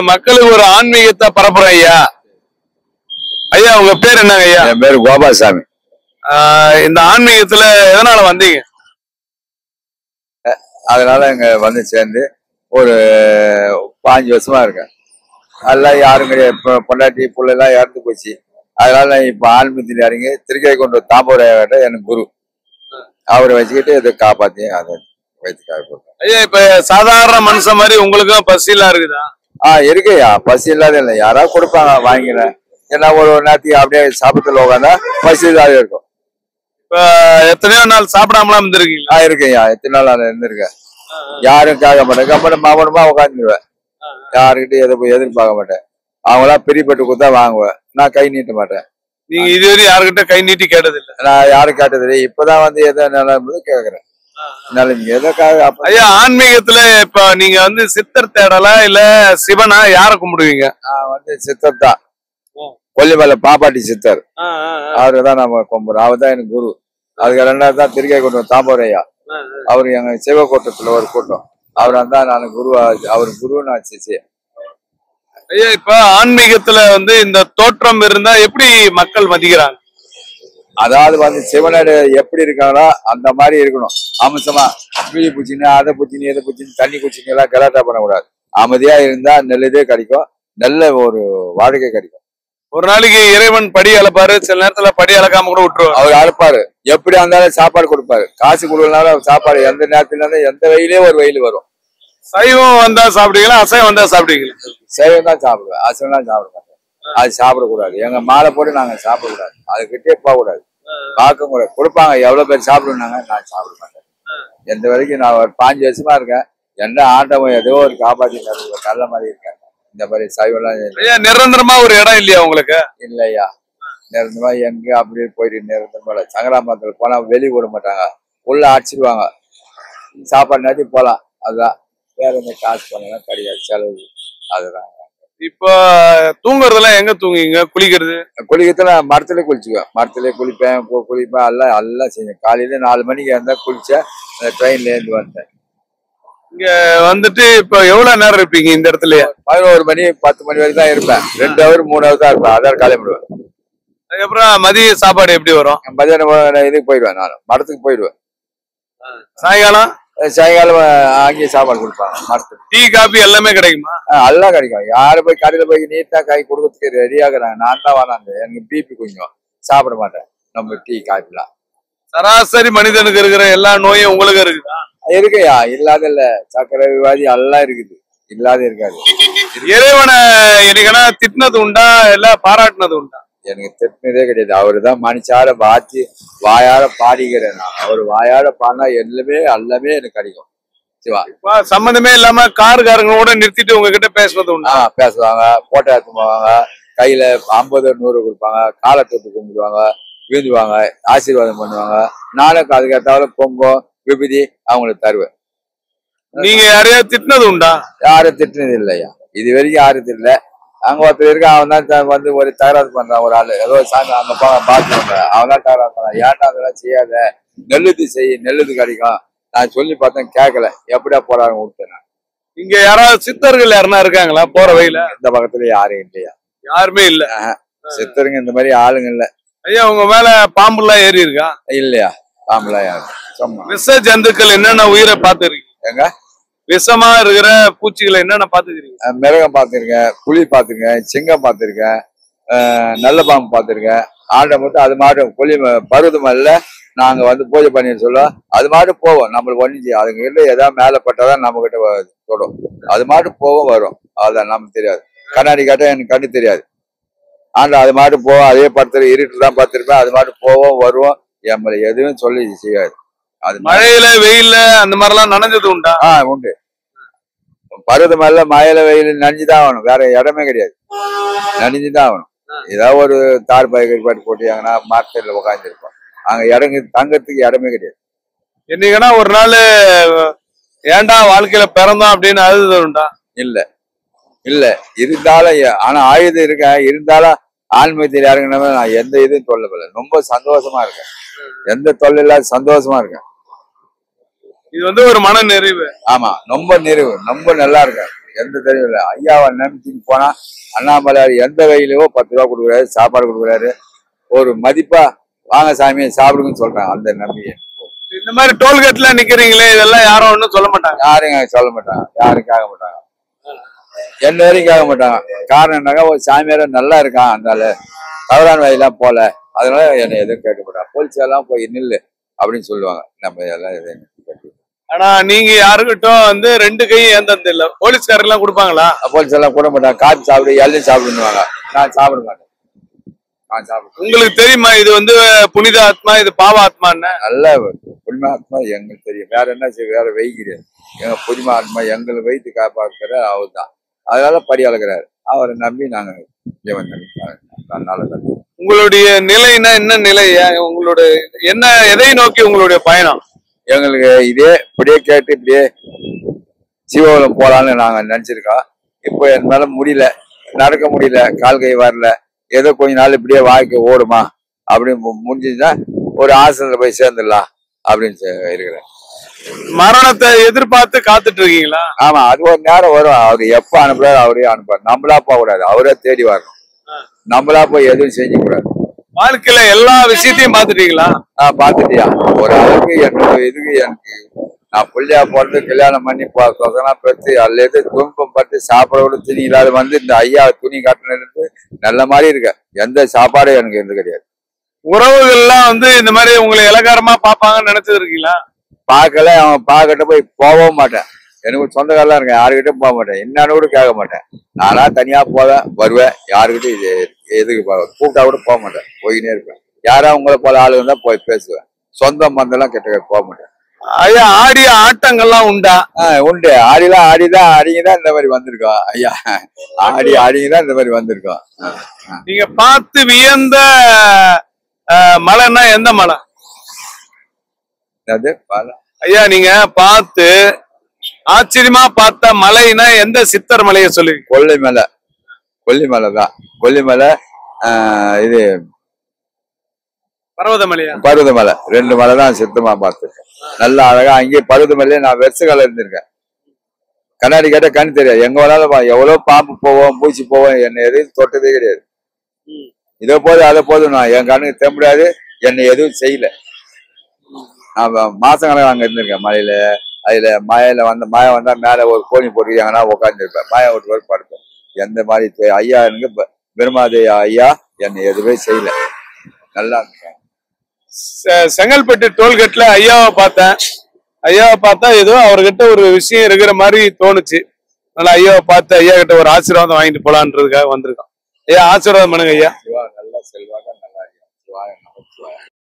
மக்களுக்கு ஒரு ஆன்மீகத்தை பரப்புறோம் ஐயா ஐயா உங்க பேர் என்னங்க ஐயா என் பேரு கோபாலசாமி ஆஹ் இந்த ஆன்மீகத்துல எதனால வந்தீங்க அதனால இங்க வந்து சேர்ந்து ஒரு பாஞ்சு வருஷமா இருக்கேன் அதெல்லாம் யாரும் கிடையாது இப்போ பொண்டாட்டி புள்ளெல்லாம் இறந்து போச்சு அதனால நான் இப்போ ஆன்மீகத்தில் இறங்கி திருக்கை கொண்டு தாம்பூரையாட்ட எனக்கு குரு அவரை வச்சுக்கிட்டு இதை காப்பாத்தி அதை வைத்து காப்பாற்றேன் ஐயா இப்ப சாதாரண மனுஷன் மாதிரி உங்களுக்கும் பசிலாம் இருக்குதா ஆ இருக்குய்யா பசி இல்லாத இல்லை யாராவது கொடுப்பாங்க வாங்கிக்கிறேன் ஏன்னா ஒரு ஒரு நேரத்துக்கு அப்படியே சாப்பிட்டு உட்காந்தா பசி இல்லாத இருக்கும் இப்ப எத்தனையோ நாள் சாப்பிடாமலாம் இருந்திருக்கீங்களா ஆ இருக்குய்யா எத்தனை நாள் நான் இருந்திருக்கேன் யாரும் கேட்க மாட்டேன் கம்பெனி மாமனமா உட்காந்துருவேன் யாருக்கிட்டையும் எதை எதிர்பார்க்க மாட்டேன் அவங்களா பிரிப்பட்டு கொடுத்தா வாங்குவேன் நான் கை நீட்ட மாட்டேன் நீங்க இதுவரை யாருக்கிட்ட கை நீட்டி கேட்டது இல்ல நான் யாரும் கேட்டதில்லை இப்பதான் வந்து எதோ நிலைமை கேக்குறேன் நிலைமை எதற்காக அப்ப ஐயா ஆன்மீகத்துல இப்ப நீங்க வந்து சித்தர் தேடலா இல்ல சிவனா யார கும்பிடுவீங்க நான் வந்து சித்தர் தான் கொல்லிமலை பாப்பாட்டி சித்தர் அவரை தான் நம்ம கும்பிடுறோம் அவர் தான் எனக்கு குரு அதுக்கு ரெண்டாவது தான் திருக்கை கூட்டம் தாம்பரையா அவர் எங்க சிவக்கூட்டத்துல ஒரு கூட்டம் அவர் தான் நான் குரு அவர் குரு நான் சிசி ஐயா இப்ப ஆன்மீகத்துல வந்து இந்த தோற்றம் இருந்தா எப்படி மக்கள் மதிக்கிறாங்க அதாவது வந்து சிவனோட எப்படி இருக்காங்களோ அந்த மாதிரி இருக்கணும் அம்சமா மீதி பூச்சின்னு அதை பூச்சின்னு எதை பூச்சின்னு தண்ணி குச்சின்னு எல்லாம் கலாட்டா பண்ணக்கூடாது அமைதியா இருந்தா நல்லதே கிடைக்கும் நல்ல ஒரு வாழ்க்கை கிடைக்கும் ஒரு நாளைக்கு இறைவன் படி அளப்பாரு சில நேரத்துல படி அளக்காம கூட விட்டுருவாரு அவர் அழைப்பாரு எப்படி இருந்தாலும் சாப்பாடு கொடுப்பாரு காசு கொடுக்கலனாலும் சாப்பாடு எந்த நேரத்துல இருந்தாலும் எந்த வெயிலே ஒரு வெயில் வரும் சைவம் வந்தா சாப்பிடுவீங்களா அசைவம் வந்தா சாப்பிடுவீங்களா சைவம் தான் சாப்பிடுவேன் அசைவம் தான் சாப்பிட மாட்டேன் அது சாப்பிடக்கூடாது எங்க மாலை போட்டு நாங்க சாப்பிடக்கூடாது அதுக்கிட்டே போகக்கூடாது பார்க்க கூடாது கொடுப்பாங்க எவ்வளவு பேர் சாப்பிடுனாங்க நான் சாப்பிட மாட்டேன் எந்த வரைக்கும் நான் ஒரு பாஞ்சு வருஷமா இருக்கேன் எந்த ஆண்டவன் ஏதோ ஒரு காப்பாத்தி தருவது நல்ல மாதிரி இருக்கேன் இந்த மாதிரி சைவம்லாம் இல்லை. ஐயா நிரந்தரமா ஒரு இடம் இல்லையா உங்களுக்கு இல்லையா நிரந்தரமா எங்க அப்படியே போயிட்டு நிரந்தரமா இல்லை சங்கராமரத்துல போனா வெளியே விட மாட்டாங்க உள்ள அடிச்சிடுவாங்க சாப்பாடு நேரத்தி போலாம் அதுதான் வேற எந்த காசு பண்ணலாம் கிடையாது செலவு அதுதான் இப்போ தூங்குறதெல்லாம் எங்க தூங்குவீங்க குளிக்கிறது குளிக்கிறதுல மரத்துல குளிச்சுக்குவேன் மரத்துல குளிப்பேன் கு- குளிப்பேன் எல்லாம் எல்லாம் செஞ்சேன் காலையில நாலு மணிக்கு இருந்தா குளிச்சேன் அந்த ட்ரெயின்ல இருந்து வந்தேன் இங்க வந்துட்டு இப்போ எவ்வளவு நேரம் இருப்பீங்க இந்த இடத்துலயே பதினோரு மணி பத்து மணி வரைக்கும் தான் இருப்பேன் ரெண்டு ஹவர் மூணு ஹவர் தான் இருப்பேன் அதான் கிளம்பிடுவேன் அதுக்கப்புறம் மதிய சாப்பாடு எப்படி வரும் மதியானம் போல இதுக்கு போயிடுவேன் நான் மரத்துக்கு போயிடுவேன் சாயங்காலம் சாயங்காலம் அங்கேயே சாப்பாடு கொடுப்பாங்க மரத்துக்கு டீ காபி எல்லாமே கிடைக்குமா ஆ, எல்லாம் கிடைக்கும் யாரு போய் கடையில போய் நீட்டா கை கொடுக்கறதுக்கு ரெடி ஆகுறாங்க நான் தான் வராங்க எனக்கு பிபி கொஞ்சம் சாப்பிட மாட்டேன் நம்ம டீ காஃபிலாம் சராசரி மனிதனுக்கு இருக்கிற எல்லா நோயும் உங்களுக்கு இருக்குதா இருக்குயா இல்லாத இல்ல சக்கரை வியாதி எல்லாம் இருக்குது இல்லாத இருக்காது இறைவனை எனக்குன்னா திட்டினது உண்டா இல்ல பாராட்டினது உண்டா எனக்கு திட்டினதே கிடையாது அவரு தான் மனுஷார பாத்தி வாயார பாடிக்கிறேன் நான் அவர் வாயார பாடினா எல்லாமே எல்லாமே எனக்கு கிடைக்கும் சிவா இப்ப சம்பந்தமே இல்லாம காருக்காரங்களோட நிறுத்திட்டு உங்ககிட்ட பேசுனது உண்டா ஆ பேசுவாங்க போட்டோ எடுத்து போவாங்க கையில ஐம்பது நூறு கொடுப்பாங்க காலை தொட்டு கும்பிடுவாங்க வீழ்ந்துவாங்க ஆசீர்வாதம் பண்ணுவாங்க நானும் அதுக்கேற்றாலும் பொங்கம் விபூதி அவங்களுக்கு தருவேன் நீங்க யாரையாவது திட்டினது உண்டா யாரும் திட்டினது இல்லையா இது வரைக்கும் யாரும் திட்டல அங்க ஒருத்தர் இருக்கான் அவன் தான் த- வந்து ஒரு தகராறு பண்றான் ஒரு ஆளு ஏதோ சாமி அங்க போங்க பாத்துக்கோங்க அவன் தான் தகராறு பண்றான் ஏன்டா அதெல்லாம் செய்யாத நெல்லுது செய் நெல்லுது கிடைக்கும் நான் சொல்லி பார்த்தேன் கேட்கல எப்படியா போறாங்க விட்டேன் நான். இங்க யாராவது சித்தர்கள் யாருன்னா இருக்காங்களா போற வழியில இந்த பக்கத்துல யாரும் இல்லையா யாருமே இல்ல சித்தருங்க இந்த மாதிரி ஆளுங்க இல்ல ஐயா உங்க மேல பாம்புலாம் ஏறி இருக்கா இல்லையா ஆம்பளை யாரும் சும்மா விஷ ஜந்துக்கள் என்னென்ன உயிரை பார்த்துருக்கீங்க எங்க விஷமா இருக்கிற பூச்சிகளை என்னென்ன பாத்துக்கிறீங்க அஹ் மிருகம் பார்த்துருக்கேன் புலி பார்த்துருக்கேன் சிங்கம் பார்த்துருக்கேன் நல்ல பாம்பு பார்த்துருக்கேன் ஆண்டை மட்டும் அது மாட்டும் புலி ம- பருவத மலையில நாங்க வந்து பூஜை பண்ணிட்டு சொல்லுவோம் அது மாட்டும் போவோம் நம்மளுக்கு ஒன்றும் செய்யும் அதுங்க கிட்ட ஏதாவது மேலே பட்டாதான் நம்ம கிட்ட வ- தொடும் அது மாட்டும் போவோம் வரும் அதான் நமக்கு தெரியாது கண்ணாடி காட்ட எனக்கு கண்ணு தெரியாது ஆண்டா அது மாட்டும் போவோம் அதே படத்துல இருட்டு தான் பார்த்துருப்பேன் அது மாட்டும் போவோம் வருவோம் நம்மளை எதுவும் சொல்லி செய்யாது அது மாதிரி- மழையில வெயில்ல அந்த மாதிரி எல்லாம் நனைஞ்சது உண்டா ஆ உண்டு பருவத மலையில மழையில வெயில் நனைஞ்சுதான் ஆகணும் வேற இடமே கிடையாது நனைஞ்சுதான் ஆகணும் ஏதாவது ஒரு தார் பாய் கற்பாட்டு போட்டியாங்கன்னா மார்க்கெட்ல உட்காந்துருப்போம் அங்க இடங்க தங்கறதுக்கு இடமே கிடையாது என்னைக்குன்னா ஒரு நாள் ஏன்டா வாழ்க்கையில பிறந்தோம் அப்படின்னு அழுது உண்டா இல்ல இல்ல இருந்தாலும் எ- ஆனா ஆயுதம் இருக்க இருந்தாலும் ஆன்மீகத்தில் இறங்கினவன் நான் எந்த இதுவும் சொல்லவில்லை ரொம்ப சந்தோஷமா இருக்கேன் எந்த தொல்லை இல்லாத சந்தோஷமா இருக்கேன் இது வந்து ஒரு மன நிறைவு ஆமா ரொம்ப நிறைவு ரொம்ப நல்லா இருக்கேன் எந்த தெரியும் இல்லை ஐயாவை நம்பிச்சுன்னு போனா அண்ணாமலையார் எந்த வகையிலயோ பத்து ரூபா கொடுக்குறாரு சாப்பாடு கொடுக்குறாரு ஒரு மதிப்பா வாங்க சாமி சாப்பிடுங்கன்னு சொல்றாங்க அந்த நம்பிக்கை இந்த மாதிரி டோல்கேட்ல நிக்கிறீங்களே இதெல்லாம் யாரும் ஒன்றும் சொல்ல மாட்டாங்க யாரும் இங்க சொல்ல மாட்டாங்க யாரும் கேட்க மாட்டாங்க எந்த வரையும் கேட்க மாட்டாங்க காரணம் என்னக்கா ஒரு சாமியார நல்லா இருக்கான் அதனால தவறான வழியெல்லாம் போல அதனால என்னை எதுவும் கேட்க மாட்டாங்க போலீஸ் எல்லாம் போய் நில்லு அப்படின்னு சொல்லுவாங்க நம்ம எல்லாம் எதையும் கேட்க ஆனா நீங்க யாருக்கிட்டும் வந்து ரெண்டு கையும் ஏந்தது இல்ல போலீஸ்காரர் எல்லாம் கொடுப்பாங்களா போலீஸ் எல்லாம் கூட மாட்டாங்க காப்பி சாப்பிடு எல்லாம் சாப்பிடுவாங்க நான் சாப்பிட மாட்டேன் நான் சாப்பிட உங்களுக்கு தெரியுமா இது வந்து புனித ஆத்மா இது பாவ ஆத்மான்னு நல்ல புண்ணியாத்மா எங்களுக்கு தெரியும் வேற என்ன செய்ய வேற வைக்கிறேன் எங்க புண்ணியாத்மா எங்களை வைத்து காப்பாற்றுற அவர் தான் அதனால படி அளக்கிறாரு அவரை நம்பி நாங்க ஜீவன் நம்பி அதனால நம்பி உங்களுடைய நிலைனா என்ன நிலை ஏன் உங்களுடைய என்ன எதை நோக்கி உங்களுடைய பயணம் எங்களுக்கு இதே இப்படியே கேட்டு இப்படியே சிவகுலம் போலான்னு நாங்க நினைச்சிருக்கோம் இப்போ என் மேல முடியல நடக்க முடியல கால் கை வரல ஏதோ கொஞ்ச நாள் இப்படியே வாழ்க்கை ஓடுமா அப்படின்னு மு- முடிஞ்சுச்சுன்னா ஒரு ஆசிரமத்தில் போய் சேர்ந்துடலாம் அப்படின்னு செ- இருக்கிறேன் மரணத்தை எதிர்பார்த்து காத்துட்டு இருக்கீங்களா ஆமா அது ஒரு நேரம் வரும் அவர் எப்ப அனுப்புறாரு அவரே அனுப்புறாரு நம்மளா போக கூடாது அவரே தேடி வரணும் நம்மளா போய் எதுவும் செஞ்ச கூடாது வாழ்க்கையில எல்லா விஷயத்தையும் பாத்துட்டீங்களா நான் பாத்துட்டியா ஒரு அளவுக்கு என்னோட இதுக்கு எனக்கு நான் புள்ளையா பிறந்து கல்யாணம் பண்ணி பசங்களாம் பெற்று அதுல இருந்து துன்பம் பட்டு சாப்பிட கூட துணி இல்லாத வந்து இந்த ஐயா துணி கட்டினது நல்ல மாதிரி இருக்க எந்த சாப்பாடும் எனக்கு இருந்து கிடையாது உறவுகள்லாம் வந்து இந்த மாதிரி உங்களை இலகாரமா பாப்பாங்கன்னு நினைச்சது இருக்கீங்களா பார்க்கல அவன் பார்க்கட்ட போய் போகவும் மாட்டேன் எனக்கு சொந்தக்காரெல்லாம் இருக்கேன் யாருக்கிட்டும் போக மாட்டேன் என்னன்னு கூட கேட்க மாட்டேன் நானா தனியா போவேன் வருவேன் யாருக்கிட்டும் இது எதுக்கு போவேன் கூப்பிட்டா கூட போக மாட்டேன் போயினே இருப்பேன் யாரா உங்களை போல ஆளு இருந்தா போய் பேசுவேன் சொந்தம் பந்தெல்லாம் கிட்ட போக மாட்டேன் ஐயா ஆடிய ஆட்டங்கள்லாம் உண்டா ஆஹ் உண்டு ஆடிலாம் ஆடிதான் ஆடிங்கதான் இந்த மாதிரி வந்திருக்கோம் ஐயா ஆடி ஆடிங்கதான் இந்த மாதிரி வந்திருக்கோம் ஆஹ் ஆஹ். நீங்க பார்த்து வியந்த அஹ், மலைன்னா எந்த மலை அது பல- ஐயா நீங்க பார்த்து ஆச்சரியமா பார்த்த மலைனா எந்த சித்தர் மலையை சொல்லுவீங்க கொல்லிமலை கொல்லிமலை தான் கொல்லிமலை ஆஹ் இது பர்வத மலையா பருவதமலை ரெண்டு மலை தான் சுத்தமா பார்த்துருக்கேன் நல்லா அழகா அங்கேயே பருவதமலையே நான் வெர்சகால இருந்திருக்கேன் கண்ணாடி கேட்ட கண் தெரியாது எங்க வேணாலும் பா- எவ்வளவு பாம்பு போவோம் பூச்சி போவோம் என்னை எதுவும் தொட்டதே கிடையாது ம். இதை போது அதை போதும் நான் என் கண்ணுக்கு தெம்பிடாது என்னை எதுவும் செய்யல நான் வ- மாசக்கணக்காக அங்க இருந்திருக்கேன் மலையில அதுல மழையில வந்த மழை வந்தா மேல ஒரு கோணி போட்டு எங்கன்னா உட்காந்துருப்பேன் மழை ஒரு பேர் படுப்பேன் எந்த மாதிரி தெ- ஐயா எனக்கு ப- பெருமாதேவி ஐயா என்னை எதுவுமே செய்யல நல்லா இருக்கேன் செ- செங்கல்பட்டு டோல்கேட்ல ஐயாவை பார்த்தேன் ஐயாவை பார்த்தா ஏதோ அவர்கிட்ட ஒரு விஷயம் இருக்கிற மாதிரி தோணுச்சு அதனால ஐயாவை பார்த்து ஐயா கிட்ட ஒரு ஆசீர்வாதம் வாங்கிட்டு போலான்றதுக்காக வந்திருக்கோம் ஐயா ஆசீர்வாதம் பண்ணுங்க ஐயா சிவா நல்லா செல்வாக நல்லா ஐயா சிவாய நம சிவாய